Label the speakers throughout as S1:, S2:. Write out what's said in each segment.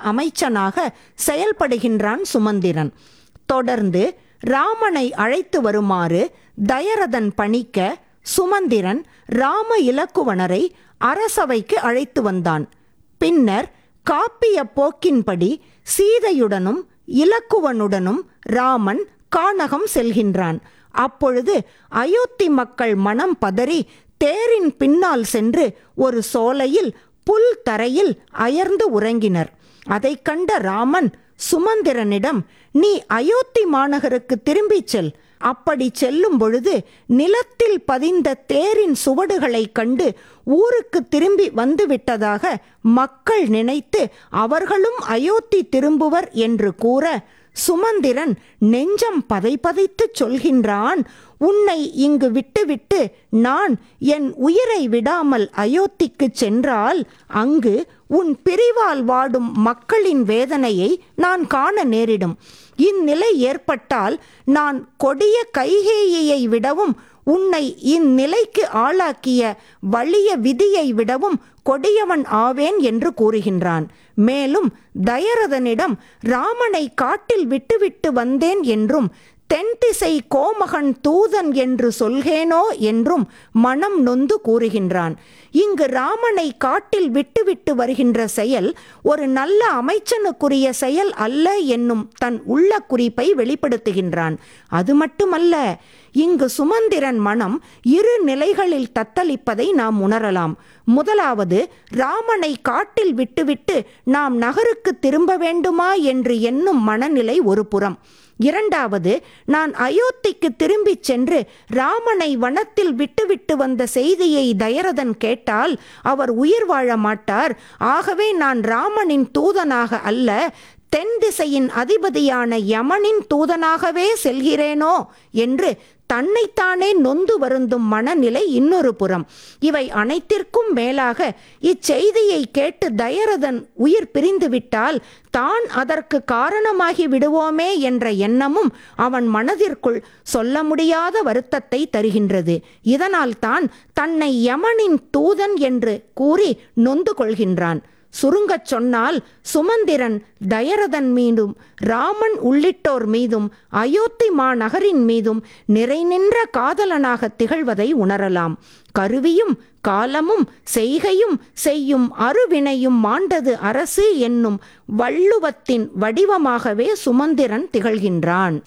S1: அமைச்சனாக செயல்படுகின்றான் சுமந்திரன் தொடர்ந்து ராமனை அழைத்து வருமாறு தயரதன் பணிக்க சுமந்திரன் ராம இலக்குவனரை அரசவைக்கு அழைத்து வந்தான் பின்னர் காப்பிய போக்கின்படி சீதையுடனும் இலக்குவனுடனும் ராமன் கானகம் செல்கின்றான் அப்பொழுது அயோத்தி மக்கள் மனம் பதறி தேரின் பின்னால் சென்று ஒரு சோலையில் புல் தரையில் அயர்ந்து உறங்கினர் அதைக் கண்ட ராமன் சுமந்திரனிடம் நீ அயோத்தி மாநகருக்கு திரும்பிச் செல் அப்படி செல்லும் பொழுது நிலத்தில் பதிந்த தேரின் சுவடுகளைக் கண்டு ஊருக்கு திரும்பி வந்துவிட்டதாக மக்கள் நினைத்து அவர்களும் அயோத்தி திரும்புவர் என்று கூற சுமந்திரன் நெஞ்சம் பதைபதைத்துச் சொல்கின்றான் உன்னை இங்கு விட்டுவிட்டு நான் என் உயிரை விடாமல் அயோத்திக்குச் சென்றால் அங்கு உன் பிரிவால் வாடும் மக்களின் வேதனையை நான் காண நேரிடும் இந்நிலை ஏற்பட்டால் நான் கொடிய கைகேயியை விடவும் உன்னை இந்நிலைக்கு ஆளாக்கிய வலிய விதியை விடவும் கொடியவன் ஆவேன் என்று கூறுகின்றான் மேலும் தயரதனிடம் ராமனை காட்டில் விட்டுவிட்டு வந்தேன் என்றும் தென்திசை கோமகன் தூதன் என்று சொல்கேனோ என்றும் மனம் நொந்து கூறுகின்றான் இங்கு ராமனை காட்டில் விட்டுவிட்டு வருகின்ற செயல் ஒரு நல்ல அமைச்சனுக்குரிய செயல் அல்ல என்னும் தன் உள்ள குறிப்பை வெளிப்படுத்துகின்றான் அது மட்டுமல்ல இங்கு சுமந்திரன் மனம் இரு நிலைகளில் தத்தளிப்பதை நாம் உணரலாம் முதலாவது ராமனை காட்டில் விட்டுவிட்டு நாம் நகருக்கு திரும்ப வேண்டுமா என்று எண்ணும் மனநிலை ஒரு புறம் இரண்டாவது நான் அயோத்திக்கு திரும்பிச் சென்று ராமனை வனத்தில் விட்டுவிட்டு வந்த செய்தியை தயரதன் கேட்டால் அவர் உயிர் வாழ மாட்டார் ஆகவே நான் ராமனின் தூதனாக அல்ல தென் திசையின் அதிபதியான யமனின் தூதனாகவே செல்கிறேனோ என்று தன்னைத்தானே நொந்து வருந்தும் மனநிலை இன்னொரு புறம் இவை அனைத்திற்கும் மேலாக இச்செய்தியை கேட்டு தயரதன் உயிர் பிரிந்துவிட்டால் தான் அதற்கு காரணமாகி விடுவோமே என்ற எண்ணமும் அவன் மனதிற்குள் சொல்ல முடியாத வருத்தத்தை தருகின்றது இதனால் தான் தன்னை யமனின் தூதன் என்று கூறி நொந்து கொள்கின்றான் சுருங்கச் சொன்னால் சுமந்திரன் தயரதன் மீதும் ராமன் உள்ளிட்டோர் மீதும் அயோத்தி மாநகரின் மீதும் நிறை நின்ற காதலனாக திகழ்வதை உணரலாம் கருவியும் காலமும் செய்கையும் செய்யும் அருவினையும் மாண்டது அரசு என்னும் வள்ளுவத்தின் வடிவமாகவே சுமந்திரன் திகழ்கின்றான்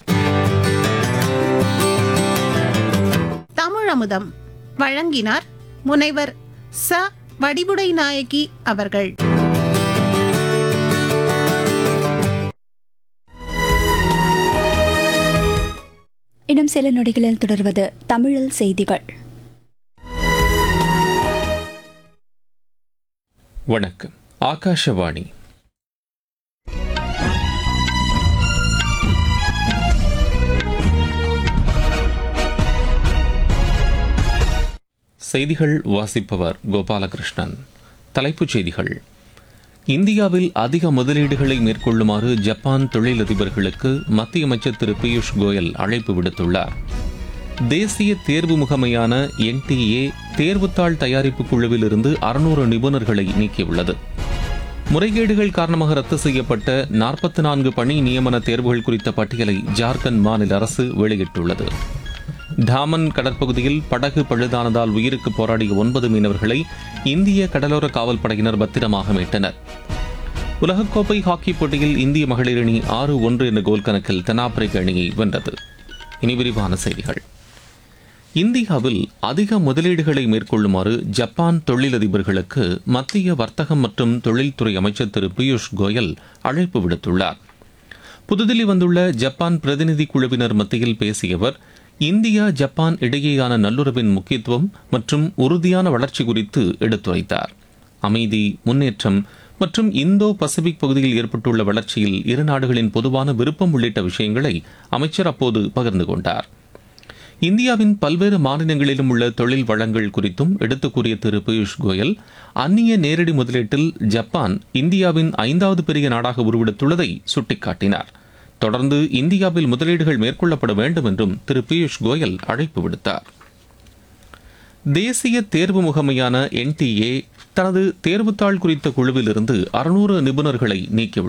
S2: தமிழமுதம் வழங்கினார் முனைவர் ச வடிவுடை நாயகி அவர்கள்
S3: இன்னும் சில நொடிகளில் தொடர்வது தமிழில் செய்திகள்
S4: வணக்கம் ஆகாஷவாணி செய்திகள் வாசிப்பவர் கோபாலகிருஷ்ணன் தலைப்புச் செய்திகள் இந்தியாவில் அதிக முதலீடுகளை மேற்கொள்ளுமாறு ஜப்பான் தொழிலதிபர்களுக்கு மத்திய அமைச்சர் திரு பியூஷ் கோயல் அழைப்பு விடுத்துள்ளார் தேசிய தேர்வு முகமையான என்டிஏ தேர்வுத்தாள் தயாரிப்பு குழுவிலிருந்து அறுநூறு நிபுணர்களை நீக்கியுள்ளது முறைகேடுகள் காரணமாக ரத்து செய்யப்பட்ட நாற்பத்தி நான்கு பணி நியமன தேர்வுகள் குறித்த பட்டியலை ஜார்க்கண்ட் மாநில அரசு வெளியிட்டுள்ளது டாமன் கடற்பகுதியில் படகு பழுதானதால் உயிருக்கு போராடிய ஒன்பது மீனவர்களை இந்திய கடலோர காவல் படையினர் பத்திரமாக மீட்டனர் உலகக்கோப்பை ஹாக்கி போட்டியில் இந்திய மகளிர் அணி ஆறு ஒன்று என்ற கோல் கணக்கில் தென்னாப்பிரிக்க அணியை வென்றது இனி விரிவான செய்திகள் இந்தியாவில் அதிக முதலீடுகளை மேற்கொள்ளுமாறு ஜப்பான் தொழிலதிபர்களுக்கு மத்திய வர்த்தகம் மற்றும் தொழில்துறை அமைச்சர் திரு பியூஷ் கோயல் அழைப்பு விடுத்துள்ளார் புதுதில்லி வந்துள்ள ஜப்பான் பிரதிநிதி குழுவினர் மத்தியில் பேசிய அவர் இந்தியா ஜப்பான் இடையேயான நல்லுறவின் முக்கியத்துவம் மற்றும் உறுதியான வளர்ச்சி குறித்து எடுத்துரைத்தார் அமைதி முன்னேற்றம் மற்றும் இந்தோ பசிபிக் பகுதியில் ஏற்பட்டுள்ள வளர்ச்சியில் இரு நாடுகளின் பொதுவான விருப்பம் உள்ளிட்ட விஷயங்களை அமைச்சர் அப்போது பகிர்ந்து கொண்டார் இந்தியாவின் பல்வேறு மாநிலங்களிலும் உள்ள தொழில் வளங்கள் குறித்தும் எடுத்துக் கூறிய திரு பியூஷ் கோயல் அந்நிய நேரடி முதலீட்டில் ஜப்பான் இந்தியாவின் ஐந்தாவது பெரிய நாடாக உருவெடுத்துள்ளதை சுட்டிக்காட்டினார் தொடர்ந்து இந்தியாவில் முதலீடுகள் மேற்கொள்ளப்பட வேண்டும் என்றும் திரு பியூஷ் கோயல் அழைப்பு விடுத்தார் தேசிய தேர்வு முகமையான என்டிஏ தனது தேர்வுத்தாள் குறித்த குழுவிலிருந்து அறுநூறு நிபுணர்களை நீக்கியுள்ளது